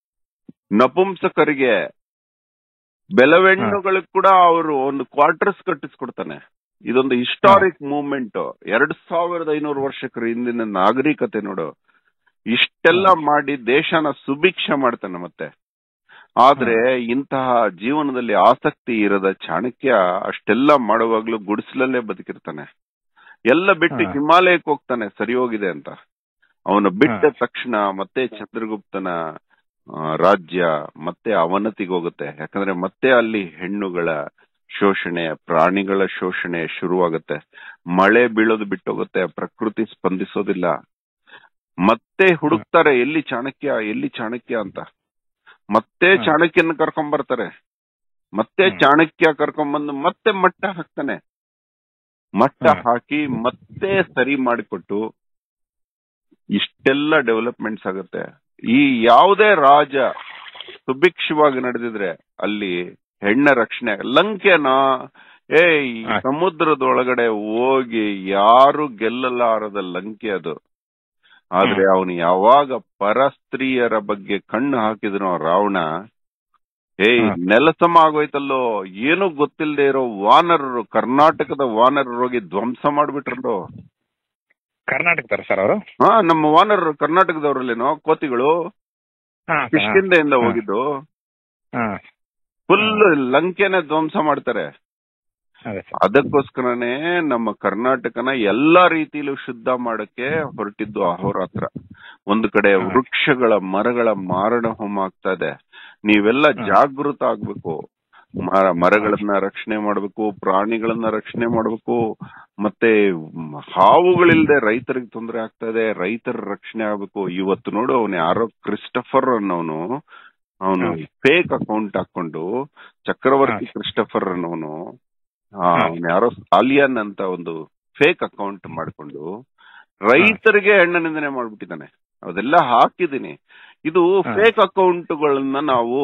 ನಪುಂಸಕರಿಗೆ ಬೆಲವೆಣ್ಣುಗಳಿಗೆ ಕೂಡ ಅವರು ಒಂದು ಕ್ವಾರ್ಟರ್ಸ್ ಕಟ್ಟಿಸ್ಕೊಡ್ತಾನೆ ಇದೊಂದು ಹಿಸ್ಟಾರಿಕ್ ಮೂವ್ಮೆಂಟ್ ಎರಡ್ ಸಾವಿರದ ಐನೂರು ವರ್ಷಕ್ಕರ ಹಿಂದಿನ ನಾಗರಿಕತೆ ನೋಡು ಇಷ್ಟೆಲ್ಲ ಮಾಡಿ ದೇಶನ ಸುಭಿಕ್ಷ ಮಾಡ್ತಾನೆ ಮತ್ತೆ ಆದ್ರೆ ಇಂತಹ ಜೀವನದಲ್ಲಿ ಆಸಕ್ತಿ ಇರದ ಚಾಣಕ್ಯ ಅಷ್ಟೆಲ್ಲ ಮಾಡುವಾಗ್ಲೂ ಗುಡಿಸಲಲ್ಲೇ ಬದುಕಿರ್ತಾನೆ ಎಲ್ಲ ಬಿಟ್ಟು ಹಾ. ಹಿಮಾಲಯಕ್ಕೆ ಹೋಗ್ತಾನೆ ಸರಿ ಹೋಗಿದೆ ಅಂತ ಅವನು ಬಿಟ್ಟ ಹಾ. ತಕ್ಷಣ ಮತ್ತೆ ಚಂದ್ರಗುಪ್ತನ ಆ, ರಾಜ್ಯ ಮತ್ತೆ ಅವನತಿಗೆ ಹೋಗುತ್ತೆ ಯಾಕಂದ್ರೆ ಮತ್ತೆ ಅಲ್ಲಿ ಹೆಣ್ಣುಗಳ ಶೋಷಣೆ ಪ್ರಾಣಿಗಳ ಶೋಷಣೆ ಶುರುವಾಗುತ್ತೆ ಮಳೆ ಬೀಳೋದು ಬಿಟ್ಟೋಗುತ್ತೆ ಪ್ರಕೃತಿ ಸ್ಪಂದಿಸೋದಿಲ್ಲ ಮತ್ತೆ ಹುಡುಕ್ತಾರೆ ಎಲ್ಲಿ ಚಾಣಕ್ಯ ಎಲ್ಲಿ ಚಾಣಕ್ಯ ಅಂತ ಮತ್ತೆ ಹಾ. ಚಾಣಕ್ಯನ ಕರ್ಕೊಂಡ್ ಬರ್ತಾರೆ ಮತ್ತೆ ಹ್ಮ್. ಚಾಣಕ್ಯ ಕರ್ಕೊಂಡ್ಬಂದು ಮತ್ತೆ ಮಟ್ಟ ಹಾಕ್ತಾನೆ ಮಟ್ಟ ಹಾ. ಹಾಕಿ ಮತ್ತೆ ಸರಿ ಮಾಡಿಕೊಟ್ಟು ಇಷ್ಟೆಲ್ಲ ಡೆವಲಪ್ಮೆಂಟ್ಸ್ ಆಗುತ್ತೆ ಈ ಯಾವುದೇ ರಾಜ ಸುಭಿಕ್ಷವಾಗಿ ನಡೆದಿದ್ರೆ ಅಲ್ಲಿ ಹೆಣ್ಣ ರಕ್ಷಣೆ ಲಂಕೆನ ಏ ಈ ಹಾ. ಸಮುದ್ರದೊಳಗಡೆ ಹೋಗಿ ಯಾರು ಗೆಲ್ಲಲಾರದ ಲಂಕೆ ಅದು ಆದ್ರೆ ಅವನು ಯಾವಾಗ ಪರಸ್ತ್ರೀಯರ ಬಗ್ಗೆ ಕಣ್ಣು ಹಾಕಿದನೋ ರಾವಣ ಏಯ್ ಹಾ. ನೆಲಸಮ ಆಗೋಯ್ತಲ್ಲೋ ಏನು ಗೊತ್ತಿಲ್ಲದೆ ಇರೋ ವಾನರರು ಕರ್ನಾಟಕದ ವಾನರರು ಹೋಗಿ ಧ್ವಂಸ ಮಾಡ್ಬಿಟ್ರಲ್ಲೋ ಕರ್ನಾಟಕದವ್ರ ಸರ್ ಅವರು ಹಾ ನಮ್ಮ ವಾನರರು ಕರ್ನಾಟಕದವ್ರಲ್ಲೇನೋ ಕೋತಿಗಳು ಹಾ ಕಿಷ್ಕಿಂದೆಯಿಂದ ಹಾ. ಹೋಗಿದ್ದು ಹಾ ಫುಲ್ ಲಂಕೆನೆ ಧ್ವಂಸ ಮಾಡ್ತಾರೆ ಅದೇ ಸರ್ ಅದಕ್ಕೋಸ್ಕರನೇ ನಮ್ಮ ಕರ್ನಾಟಕನ ಎಲ್ಲಾ ರೀತಿಲೂ ಶುದ್ಧ ಮಾಡಕ್ಕೆ ಹೊರಟಿದ್ದು ಅಹೋರಾತ್ರ ಒಂದು ಕಡೆ ಹಾ. ವೃಕ್ಷಗಳ ಮರಗಳ ಮಾರಣ ಹೋಮ ಆಗ್ತಾ ಇದೆ ನೀವೆಲ್ಲ ಹಾ. ಜಾಗೃತ ಆಗ್ಬೇಕು ಮರ- ಮರಗಳನ್ನ ರಕ್ಷಣೆ ಮಾಡ್ಬೇಕು ಪ್ರಾಣಿಗಳನ್ನ ರಕ್ಷಣೆ ಮಾಡ್ಬೇಕು ಮತ್ತೆ ಮ್, ಹಾವುಗಳಿಲ್ದೆ ರೈತರಿಗೆ ತೊಂದರೆ ಆಗ್ತಾ ಇದೆ ರೈತರ ರಕ್ಷಣೆ ಆಗ್ಬೇಕು ಇವತ್ತು ನೋಡು ಅವನು ಯಾರೋ ಕ್ರಿಸ್ಟಫರ್ ಅನ್ನೋನು ಅವನು ಹಾ. ಫೇಕ್ ಅಕೌಂಟ್ ಹಾಕೊಂಡು ಚಕ್ರವರ್ತಿ ಹಾ. ಕ್ರಿಸ್ಟಫರ್ ಅನ್ನೋನು ಅವ್ನು ಯಾರೋ ಆಲಿಯನ್ ಅಂತ ಒಂದು ಫೇಕ್ ಅಕೌಂಟ್ ಮಾಡ್ಕೊಂಡು ರೈತರಿಗೆ ಹೆಣ್ಣ ನಿಂದನೆ ಮಾಡ್ಬಿಟ್ಟಿದ್ದಾನೆ ಅದೆಲ್ಲ ಹಾಕಿದೀನಿ ಇದು ಹಾ. ಫೇಕ್ ಅಕೌಂಟ್ಗಳನ್ನ ನಾವು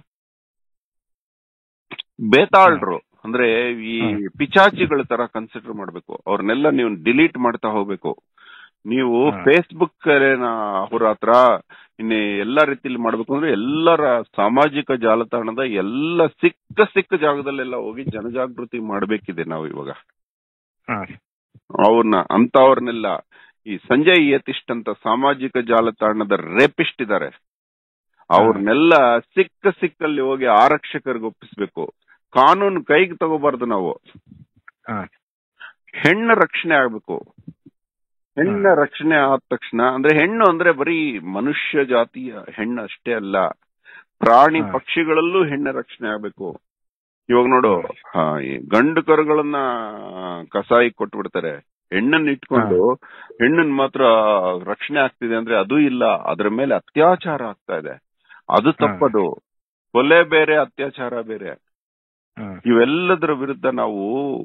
ಬೇತಾಳ್ರು ಅಂದ್ರೆ ಈ ಹ್ಮ್. ಪಿಚಾಚಿಗಳ ತರ ಕನ್ಸಿಡರ್ ಮಾಡ್ಬೇಕು ಅವ್ರನ್ನೆಲ್ಲ ನೀವು ಡಿಲೀಟ್ ಮಾಡ್ತಾ ಹೋಗ್ಬೇಕು ನೀವು ಹಾ. ಫೇಸ್ಬುಕ್ ಅವ್ರ ಹತ್ರ ಇನ್ನು ಎಲ್ಲಾ ರೀತಿಲಿ ಮಾಡ್ಬೇಕು ಅಂದ್ರೆ ಎಲ್ಲರ ಸಾಮಾಜಿಕ ಜಾಲತಾಣದ ಎಲ್ಲ ಸಿಕ್ಕ ಸಿಕ್ಕ ಜಾಗದಲ್ಲೆಲ್ಲ ಹೋಗಿ ಜನಜಾಗೃತಿ ಮಾಡ್ಬೇಕಿದೆ ನಾವು ಇವಾಗ ಹಾ ಅವ್ರನ್ನ ಅಂತವ್ರನ್ನೆಲ್ಲ ಈ ಸಂಜಯ್ ಯತಿಷ್ಟ್ ಅಂತ ಸಾಮಾಜಿಕ ಜಾಲತಾಣದ ರೇಪಿಸ್ಟ್ ಇದ್ದಾರೆ ಅವ್ರನ್ನೆಲ್ಲ ಸಿಕ್ಕ ಸಿಕ್ಕಲ್ಲಿ ಹೋಗಿ ಆರಕ್ಷಕರಿಗೆ ಒಪ್ಪಿಸ್ಬೇಕು ಕಾನೂನು ಕೈಗೆ ತಗೋಬಾರ್ದು ನಾವು ಹಾ ಹೆಣ್ಣ ರಕ್ಷಣೆ ಆಗ್ಬೇಕು ಹೆಣ್ಣ ರಕ್ಷಣೆ ಆದ ತಕ್ಷಣ ಅಂದ್ರೆ ಹೆಣ್ಣು ಅಂದ್ರೆ ಬರೀ ಮನುಷ್ಯ ಜಾತಿಯ ಹೆಣ್ಣು ಅಷ್ಟೇ ಅಲ್ಲ ಪ್ರಾಣಿ ಹಾ. ಪಕ್ಷಿಗಳಲ್ಲೂ ಹೆಣ್ಣ ರಕ್ಷಣೆ ಆಗ್ಬೇಕು ಇವಾಗ ನೋಡು ಹಾ, ಈ ಗಂಡು ಕರುಗಳನ್ನ ಕಸಾಯಿ ಕೊಟ್ಬಿಡ್ತಾರೆ ಹೆಣ್ಣನ್ನ ಇಟ್ಕೊಂಡು ಹೆಣ್ಣನ್ ಮಾತ್ರ ರಕ್ಷಣೆ ಆಗ್ತಿದೆ ಅಂದ್ರೆ ಅದು ಇಲ್ಲ ಅದ್ರ ಮೇಲೆ ಅತ್ಯಾಚಾರ ಆಗ್ತಾ ಇದೆ ಅದು ತಪ್ಪದು ಕೊಲೆ ಬೇರೆ ಅತ್ಯಾಚಾರ ಬೇರೆ ಹಾ ಇವೆಲ್ಲದರ ವಿರುದ್ಧ ನಾವು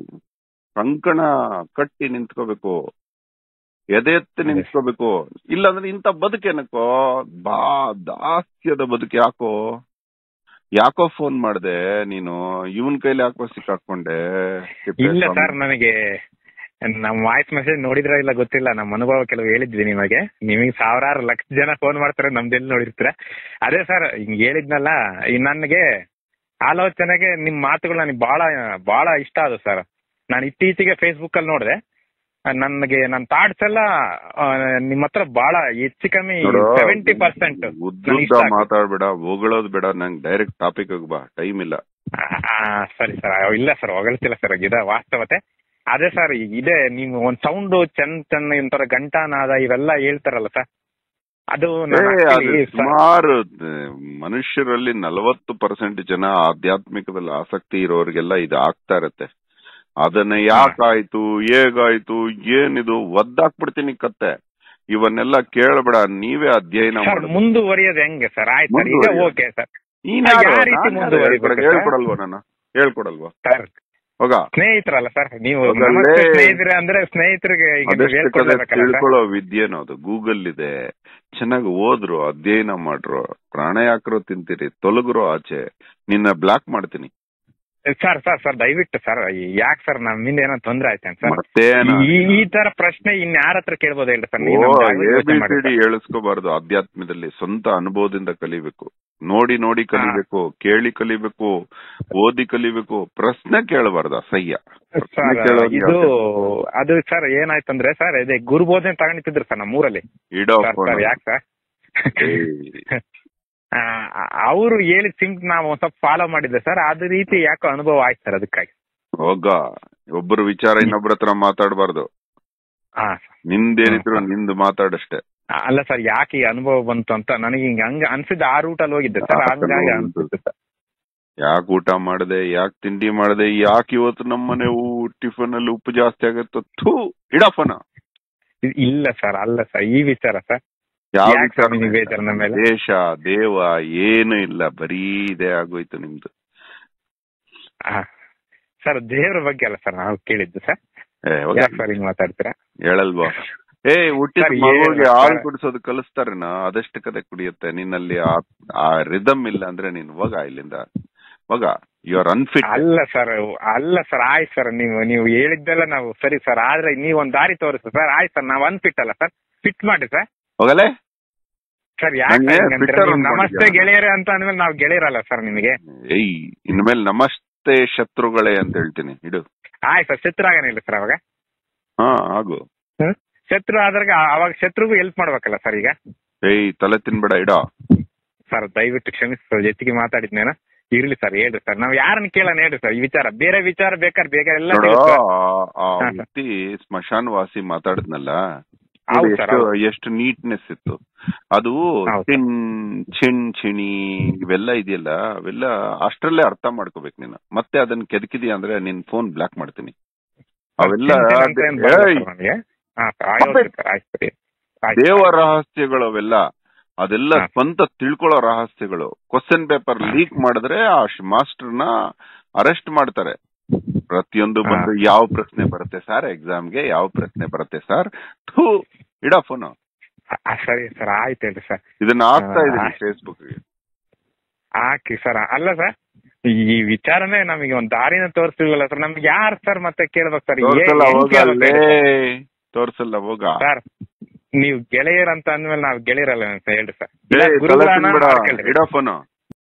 ಕಂಕಣ ಕಟ್ಟಿ ನಿಂತ್ಕೋಬೇಕು ಎದೆ ಎತ್ತಿ ನಿಂತ್ಕೋಬೇಕು ಇಲ್ಲಾಂದ್ರೆ ಇಂಥ ಬದುಕೇನಕ್ಕೋ ಬಾ ದಾಸ್ಯದ ಬದುಕು ಯಾಕೋ ಯಾಕೋ ಫೋನ್ ಮಾಡ್ದೆ ನೀನು ಇವನ್ ಕೈಲಿ ಯಾಕೋ ಸಿಕ್ಕಾಕೊಂಡೆ ಇಲ್ಲ ಸರ್ ನನಗೆ ನಮ್ಮ ವಾಯ್ಸ್ ಮೆಸೇಜ್ ನೋಡಿದ್ರ ಇಲ್ಲ ಗೊತ್ತಿಲ್ಲ ನಮ್ಮ ಅನುಭವ ಕೆಲವು ಹೇಳಿದ್ವಿ ನಿಮಗೆ ನಿಮಗೆ ಸಾವಿರಾರು ಲಕ್ಷ ಜನ ಫೋನ್ ಮಾಡ್ತಾರೆ ನಮ್ದೆಲ್ಲಿ ನೋಡಿರ್ತೀರ ಅದೇ ಸರ್ ಹಿಂಗ್ ಹೇಳಿದ್ನಲ್ಲ ಈ ನನಗೆ ಆಲೋಚನೆಗೆ ನಿಮ್ ಮಾತುಗಳು ನನಗೆ ಬಹಳ ಬಹಳ ಇಷ್ಟ ಆದ ಸರ್ ನಾನು ಇತ್ತೀಚೆಗೆ ಫೇಸ್ಬುಕ್ ಅಲ್ಲಿ ನೋಡಿದೆ ನನಗೆ ನನ್ನ ಥಾಟ್ಸ್ ಎಲ್ಲ ಆ, ನಿಮ್ ಹತ್ರ ಬಹಳ ಹೆಚ್ಚು ಕಮ್ಮಿ ನೋಡು, ಸೆವೆಂಟಿ ಪರ್ಸೆಂಟ್ ಉದ್ದುದ್ದ ಮಾತಾಡ್ಬೇಡ ಹೊಗಳೋದ್ ಬೇಡ ನಂಗೆ ಡೈರೆಕ್ಟ್ ಟಾಪಿಕ್ ಬಾ ಟೈಮ್ ಇಲ್ಲ ಸರಿ ಸರ್ ಇಲ್ಲ ಸರ್ ಹೊಗಳ್ತಿಲ್ಲ ಸರ್ ಇದೆ ವಾಸ್ತವತೆ ಅದೇ ಸರ್ ಇದೆ ನೀವು ಒಂದ್ ಸೌಂಡ್ ಚೆನ್ನ ಚೆನ್ನ ಒಂಥರ ಗಂಟಾನಾದ ಇವೆಲ್ಲ ಹೇಳ್ತಾರಲ್ಲ ಸರ್ ಅದು ನಾನು ಏ, ಅದು actually ಸರ್- ಸುಮಾರು ಆ, ಮನುಷ್ಯರಲ್ಲಿ ನಲವತ್ತು ಪರ್ಸೆಂಟ್ ಜನ ಆಧ್ಯಾತ್ಮಿಕದಲ್ಲಿ ಆಸಕ್ತಿ ಇರೋರಿಗೆಲ್ಲ ಇದು ಆಗ್ತಾ ಇರತ್ತೆ ಅದನ್ನ ಯಾಕಾಯ್ತು ಹೇಗಾಯ್ತು ಏನಿದು ಒದ್ದಾಕ್ಬಿಡ್ತೀನಿ ಕತ್ತೆ ಇವನ್ನೆಲ್ಲ ಕೇಳಬೇಡ ನೀವೇ ಅಧ್ಯಯನ ಸರ್ ಮಾಡು ಮುಂದುವರಿಯೋದು ಹೆಂಗೆ ಸರ್ ಆಯ್ತು ಸರ್ ಈಗ ಮುಂದುವರಿಯೋದು. ಓಕೆ ಸರ್ ನೀನ್ ಯಾವ ಯಾರು? ರೀತಿ ನಾನ್ ಯಾರು? ಮುಂದುವರಿಬೇಕು ಹೇಳ್ಕೊಡ- ಸರ್? ಹೇಳ್ಕೊಡಲ್ವಾ ನಾನು ಹೇಳ್ಕೊಡಲ್ವಾ ಸರ್ ಹೋಗ ಸ್ನೇಹಿತರಲ್ಲ ಸರ್ ನೀವು ಅದಲ್ಲೇ- ನಮಸ್ತೆ ಸ್ನೇಹಿತರೆ ಅಂದ್ರೆ ಸ್ನೇಹಿತರಿಗೆ ಈಗ ನೀವು ಅದಷ್ಟು ಕಡೆ ಹೇಳ್ಕೊಡ್ಲೇಬೇಕಲ್ಲ ಸರ್ ತಿಳ್ಕೊಳ್ಳೋ ವಿದ್ಯೆನೋ ಅದು ಗೂಗಲ್ ಇದೆ ಚೆನ್ನಾಗಿ ಓದ್ರು ಅಧ್ಯಯನ ಮಾಡ್ರು ಪ್ರಾಣ ಯಾಕ್ರೋ ತಿಂತೀರಿ ತೊಲಗ್ರೋ ಆಚೆ ನಿನ್ನ ಬ್ಲಾಕ್ ಮಾಡ್ತೀನಿ ಸರ್ ಸರ್ ಸರ್ ದಯವಿಟ್ಟು ಸರ್ ಯಾಕೆ ಸರ್ ನಮ್ಮಿಂದ ಏನೋ ತೊಂದ್ರೆ ಆಯ್ತೇನ್ ಸರ್ ಮತ್ತೇನ ಈ ಈ ತರ ಪ್ರಶ್ನೆ ಇನ್ ಯಾರ ಹತ್ರ ಕೇಳ್ಬೋದು ಹೇಳಿ ಸರ್ ನೀವು ಓ ನಮ್ಗೆ ಯಾವಾಗ್ಲೂ ಯೋಚ್ನೆ ಮಾಡಿ ಎಬಿಸಿಡಿ ಹೇಳಿಸ್ಕೋಬಾರ್ದು ಆಧ್ಯಾತ್ಮದಲ್ಲಿ ಸ್ವಂತ ಅನುಭವದಿಂದ ಕಲಿಬೇಕು ನೋಡಿ ನೋಡಿ ಕಲಿಬೇಕು ಕೇಳಿ ಕಲಿಬೇಕು ಓದಿ ಕಲಿಬೇಕು ಪ್ರಶ್ನೆ ಕೇಳಬಾರ್ದು ಅಸಹ್ಯ ಪ್ರಶ್ನೆ ಸರ್ ಕೇಳೋದು ಇದು ಯಾಕೆ? ಅದು ಸರ್ ಏನಾಯ್ತಂದ್ರೆ ಸರ್ ಇದೇ ಗುರುಬೋಧನೆ ತಗೊಂಡಿದ್ರು ಸರ್ ನಮ್ಮ ಊರಲ್ಲಿ ಇಡೋ ಸರ್ phone. ಸರ್ ಯಾಕೆ ಸರ್ ಏಯ್. ಅವರು ಹೇಳಿದ ಸಿಂಕ್ ನಾವು ಒಂದ್ ಸ್ವಲ್ಪ ಫಾಲೋ ಮಾಡಿದ್ದೆ ಸರ್ ಅದೇ ರೀತಿ ಯಾಕೋ ಅನುಭವ ಆಯ್ತು ಸರ್ ಅದಕ್ಕಾಗಿ ಹೋಗ ಒಬ್ಬರು ವಿಚಾರ ಇನ್ನೊಬ್ರ ಹತ್ರ ಮಾತಾಡಬಾರ್ದು ಹಾ ನಿಂದೇನಿದ್ರು ನಿಂದು ಮಾತಾಡಷ್ಟೇ ಅಲ್ಲ ಸರ್ ಯಾಕೆ ಈ ಅನುಭವ ಬಂತು ಅಂತ ನನಗೆ ಹಿಂಗ ಹಂಗ ಅನ್ಸಿದ್ದು ಆ ರೂಟಲ್ಲಿ ಹೋಗಿದ್ದೆ ಸರ್ ಹಂಗಾಗಿ ಅನ್ಸುತ್ತೆ ಸರ್ ಯಾಕೆ ಊಟ ಮಾಡದೆ ಯಾಕೆ ತಿಂಡಿ ಮಾಡದೆ ಯಾಕೆ ಇವತ್ತು ನಮ್ಮನೆ ಟಿಫನ್ ಅಲ್ಲಿ ಉಪ್ಪು ಜಾಸ್ತಿ ಆಗತ್ತೋ ಥೂ ಇಡಫನ ಇ- ಇಲ್ಲ ಸರ್ ಅಲ್ಲ ಸರ್ ಈ ವಿಚಾರ ಸರ್ ಯಾವ ಯಾಕ್ ವಿಚಾರ ಸ್ವಾಮಿ ನೀವು ಬೇಜಾರು ನಮ್ಮ ಮೇಲೆ? ದೇಶ ದೇವ ಏನು ಇಲ್ಲ ಬರೀ ಇದೇ ಆಗೋಯ್ತು ನಿಮ್ದು ಹಾ. ಸರ್ ದೇವ್ರ ಬಗ್ಗೆ ಅಲ್ಲ ಸರ್ ನಾವು ಕೇಳಿದ್ದು ಸರ್ ಏ, ಹೋಗ. ಯಾಕೆ ಸರ್ ಹಿಂಗ್ ಮಾತಾಡ್ತೀರಾ ಹೇಳಲ್ವಾ ಏ ಹುಟ್ಟಿದ ಸರ್, ಮಗುವಿಗೆ ಏನು ಹಾಲು ಸರ್? ಕುಡಿಸೋದು ಕಲಿಸ್ತಾರೇನ ಅದಷ್ಟು ಕತೆ ಕುಡಿಯುತ್ತೆ ನಿನ್ನಲ್ಲಿ ಆ- ಆ ರಿದಮ್ ಇಲ್ಲ ಅಂದ್ರೆ ನೀನ್ ಹೋಗ ಇಲ್ಲಿಂದ ಹೋಗ ಯು ಆರ್ ಅನ್ಫಿಟ್ ಅಲ್ಲ ಸರ್ ಅಲ್ಲ ಸರ್ ಆಯ್ತು ಸರ್ ನೀವು ನೀವು ಹೇಳಿದ್ದೆಲ್ಲ ನಾವು ಸರಿ ಸರ್ ಆದ್ರೆ ನೀವು ಒಂದ್ ದಾರಿ ತೋರಿಸಿ ಸರ್ ಆಯ್ತು ಸರ್ ನಾವು ಅನ್ಫಿಟ್ ಅಲ್ಲ ಸರ್ ಫಿಟ್ ಮಾಡಿ ಸರ್ ಹೋಗಲೇ ಸರ್ ಯಾಕೆ ನಂಗೆ ಹಿಂಗ್ ಅಂತೀರಾ? fitter ನೀವು ಅನ್ಕೊಂಡಿದ್ಯಾ? ನಮಸ್ತೆ ಗೆಳೆಯರೇ ಅಂತ ಅಂದ್ಮೇಲೆ ನಾವು ಗೆಳೆಯರಲ್ಲ ಸರ್ ನಿಮಗೆ ಏಯ್ ಇನ್ಮೇಲೆ ನಮಸ್ತೆ ಶತ್ರುಗಳೇ ಅಂತ ಹೇಳ್ತೀನಿ ಇಡು ಆಯ್ತು ಸರ್ ಶತ್ರು ಆಗನಿಲ್ಲ ಸರ್ ಅವಾಗ ಹಾ ಆಗು ಶತ್ರು ಆದ್ರಾಗ ಅವಾಗ ಶತ್ರುಗೂ ಹೆಲ್ಪ್ ಮಾಡ್ಬೇಕಲ್ಲ ಸರ್ ಈಗ ಏಯ್ ತಲೆ ತಿನ್ಬೇಡ ಇಡೋ ಸರ್ ದಯವಿಟ್ಟು ಕ್ಷಮಿಸಿ ಸರ್ ಹೆಚ್ಚಿಗೆ ಮಾತಾಡಿದ್ನೇನ ಇರ್ಲಿ ಸರ್ ಹೇಳ್ರಿ ಸರ್ ನಾವ್ ಯಾರನ್ನ ಕೇಳೋಣ ಹೇಳ್ರಿ ಸರ್ ಈ ವಿಚಾರ ಬೇರೆ ವಿಚಾರ ಬೇಕಾದ್ರೆ ಬೇಗ ಎಲ್ಲ ನೋಡು ಸಿಗುತ್ತೆ. ಆ- ಆ ಹಾ, ಸರ್. ವ್ಯಕ್ತಿ ಸ್ಮಶಾನ ವಾಸಿ ಮಾತಾಡಿದ್ನಲ್ಲ ಹೌದು ನೋಡಿ ಸರ್, ಎಷ್ಟು ಹೌದು. ಎಷ್ಟು ನೀಟ್ನೆಸ್ ಇತ್ತು ಅದು ಹೌದು. ಚಿನ್ ಚಿಣ್ ಚಿಣಿ ಇವೆಲ್ಲ ಇದೆಯಲ್ಲ ಅವೆಲ್ಲ ಅಷ್ಟ್ರಲ್ಲೇ ಅರ್ಥ ಮಾಡ್ಕೋಬೇಕು ನೀನು ಮತ್ತೆ ಅದನ್ನ ಕೆದಕಿದ್ಯಾ ಅಂದ್ರೆ ನಿನ್ ಫೋನ್ ಬ್ಲಾಕ್ ಮಾಡ್ತೀನಿ ಅವೆಲ್ಲ ಚಿಂತನೆ ಅಂತ ಏನ್ ಬರಲ್ಲ ಏಯ್, ಸರ್ ನನಗೆ ಹಾ ಸರ್ ಆಯ್ತು ಸರ್ ಆಯ್ತು ಸರಿ ಆಯ್ತು. ದೇವ ರಹಸ್ಯಗಳು ಅವೆಲ್ಲ ಅದೆಲ್ಲ ಹಾ. ಸ್ವಂತ ತಿಳ್ಕೊಳ್ಳೋ ರಹಸ್ಯಗಳು ಕ್ವಶನ್ ಪೇಪರ್ ಲೀಕ್ ಮಾಡಿದ್ರೆ ಆ ಮಾಸ್ಟರ್ನ ಅರೆಸ್ಟ್ ಮಾಡ್ತಾರೆ ಪ್ರತಿಯೊಂದು ಹಾ. ಬಂದು ಯಾವ ಪ್ರಶ್ನೆ ಬರುತ್ತೆ ಸರ್ ಎಕ್ಸಾಮ್ಗೆ ಯಾವ ಪ್ರಶ್ನೆ ಬರುತ್ತೆ ಸರ್ ಥೂ ಇಡ ಫೋನ್ ಆ, ಸರಿ ಸರ್ ಆಯ್ತು ಹೇಳಿ ಸರ್ ಇದನ್ನ ಹಾಕ್ತಾ ಹಾ. ಇದೀನಿ ಫೇಸ್ಬುಕ್ ಹಾಕಿ ಸರ್ ಅಲ್ಲ ಸರ್ ಈ ವಿಚಾರನೇ ನಮಗೆ ಒಂದ್ ದಾರಿನ ತೋರಿಸ್ತಿಲ್ವಲ್ಲ ಸರ್ ನಮ್ಗೆ ಯಾರು ಸರ್ ಮತ್ತೆ ಕೇಳ್ಬೇಕು ಸರ್ ತೋರ್ಸಲ್ಲ ಹೋಗಲ್ಲೇ ತೋರ್ಸಲ್ಲ ಹೋಗ ಸರ್ ನೀವು ಗೆಳೆಯರ್ ಅಂತ ಅಂದ್ಮೇಲೆ ನಾವ್ ಗೆಳೆಯರಲ್ಲ ಅಂತ ಹೇಳ್ರಿ ಸರ್ ಏ, ಇಲ್ಲ ತಲೆ ಗುರುಗಳನ್ನ ತಿನ್ಬೇಡ ಮಾಡ್ಕೊಳ್ರಿ. ಇಡ ಫೋನು